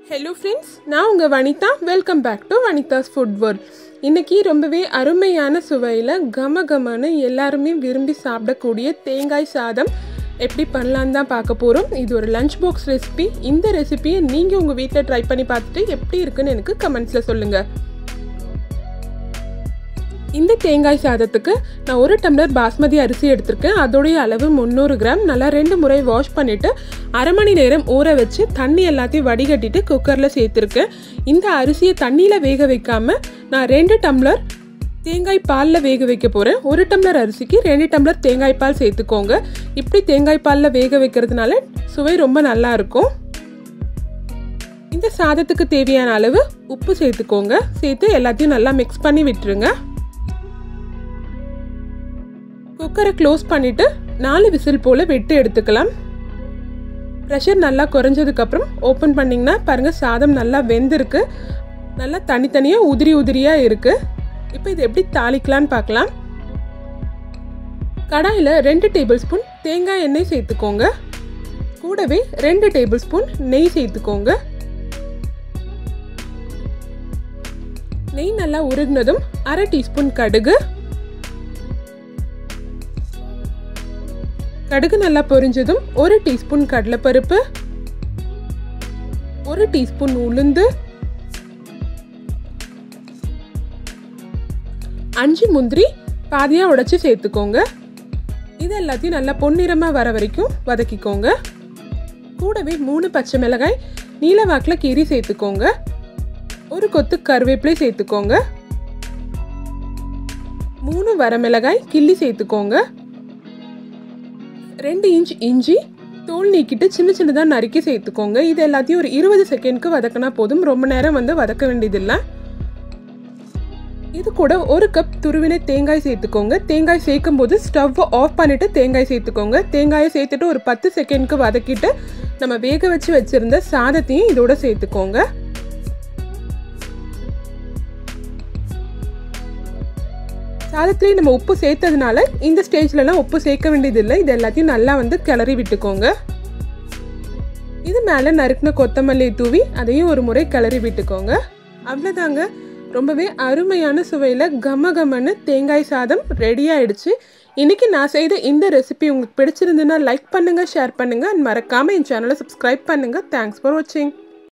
hello friends நான் உங்கள் Vanitha welcome back to Vanitha's food world இன்றைக்கி ரொம்பவே அருமையான சுவையில் கம கமன்னு எல்லாருமே விரும்பி சாப்பிடக்கூடிய தேங்காய் சாதம் எப்படி பண்ணலான்னு தான் பார்க்க போகிறோம் இது ஒரு லஞ்ச் பாக்ஸ் ரெசிபி இந்த ரெசிபியை நீங்கள் உங்கள் வீட்டில் ட்ரை பண்ணி பார்த்துட்டு எப்படி இருக்குன்னு எனக்கு கமெண்ட்ஸில் சொல்லுங்கள் இந்த தேங்காய் சாதத்துக்கு நான் ஒரு டம்ளர் பாஸ்மதி அரிசி எடுத்திருக்கேன் அதோடைய அளவு முந்நூறு கிராம் நல்லா ரெண்டு முறை வாஷ் பண்ணிவிட்டு அரை மணி நேரம் ஊற வச்சு தண்ணி எல்லாத்தையும் வடிகட்டிட்டு குக்கரில் சேர்த்துருக்கேன் இந்த அரிசியை தண்ணியில் வேக வைக்காமல் நான் ரெண்டு டம்ளர் தேங்காய் பாலில் வேக வைக்க போகிறேன் ஒரு டம்ளர் அரிசிக்கு ரெண்டு டம்ளர் தேங்காய் பால் சேர்த்துக்கோங்க இப்படி தேங்காய் பாலில் வேக வைக்கிறதுனால சுவை ரொம்ப நல்லா இருக்கும் இந்த சாதத்துக்கு தேவையான அளவு உப்பு சேர்த்துக்கோங்க சேர்த்து எல்லாத்தையும் நல்லா மிக்ஸ் பண்ணி விட்டுருங்க குக்கரை க்ளோஸ் பண்ணிவிட்டு நாலு விசில் போல் வெட்டு எடுத்துக்கலாம் ப்ரெஷர் நல்லா குறைஞ்சதுக்கப்புறம் ஓப்பன் பண்ணிங்கன்னா பாருங்கள் சாதம் நல்லா வெந்திருக்கு நல்லா தனித்தனியாக உதிரி உதிரியாக இருக்குது இப்போ இது எப்படி தாளிக்கலான்னு பார்க்கலாம் கடாயில் ரெண்டு டேபிள் ஸ்பூன் தேங்காய் எண்ணெய் சேர்த்துக்கோங்க கூடவே ரெண்டு டேபிள் ஸ்பூன் நெய் சேர்த்துக்கோங்க நெய் நல்லா உருகினதும் அரை டீஸ்பூன் கடுகு கடுகு நல்லா பொரிஞ்சதும் ஒரு டீஸ்பூன் கடலைப்பருப்பு ஒரு டீஸ்பூன் உளுந்து அஞ்சு முந்திரி பாதியாக உடைச்சி சேர்த்துக்கோங்க இது எல்லாத்தையும் நல்லா பொன்னிறமாக வர வரைக்கும் வதக்கிக்கோங்க கூடவே மூணு பச்சை மிளகாய் நீல வாக்கில் கீரி சேர்த்துக்கோங்க ஒரு கொத்து கருவேப்பிலை சேர்த்துக்கோங்க மூணு வரமிளகாய் கிள்ளி சேர்த்துக்கோங்க ரெண்டு இன்ச் இஞ்சி தோல் நீக்கிட்டு சின்ன சின்னதாக நறுக்கி சேர்த்துக்கோங்க இது எல்லாத்தையும் ஒரு இருபது செகண்ட்க்கு வதக்கினா போதும் ரொம்ப நேரம் வந்து வதக்க வேண்டியதில்லை இது கூட ஒரு கப் துருவின தேங்காய் சேர்த்துக்கோங்க தேங்காய் சேர்க்கும் போது ஸ்டவ்வை ஆஃப் பண்ணிவிட்டு தேங்காய் சேர்த்துக்கோங்க தேங்காயை சேர்த்துட்டு ஒரு பத்து செகண்ட்க்கு வதக்கிட்டு நம்ம வேக வச்சு வச்சுருந்த சாதத்தையும் இதோட சேர்த்துக்கோங்க சாதத்துலேயே நம்ம உப்பு சேர்த்ததுனால இந்த ஸ்டேஜ்லலாம் உப்பு சேர்க்க வேண்டியதில்லை இது எல்லாத்தையும் நல்லா வந்து கிளறி விட்டுக்கோங்க இது மேலே நறுக்கின கொத்தமல்லி தூவி அதையும் ஒரு முறை கிளறி விட்டுக்கோங்க அவ்வளோதாங்க ரொம்பவே அருமையான சுவையில் கம கமன்னு தேங்காய் சாதம் ரெடி ஆயிடுச்சு இன்றைக்கி நான் செய்த இந்த ரெசிபி உங்களுக்கு பிடிச்சிருந்துன்னா லைக் பண்ணுங்கள் ஷேர் பண்ணுங்கள் அண்ட் மறக்காமல் என் சேனலை சப்ஸ்கிரைப் பண்ணுங்கள் தேங்க்ஸ் ஃபார் வாட்சிங்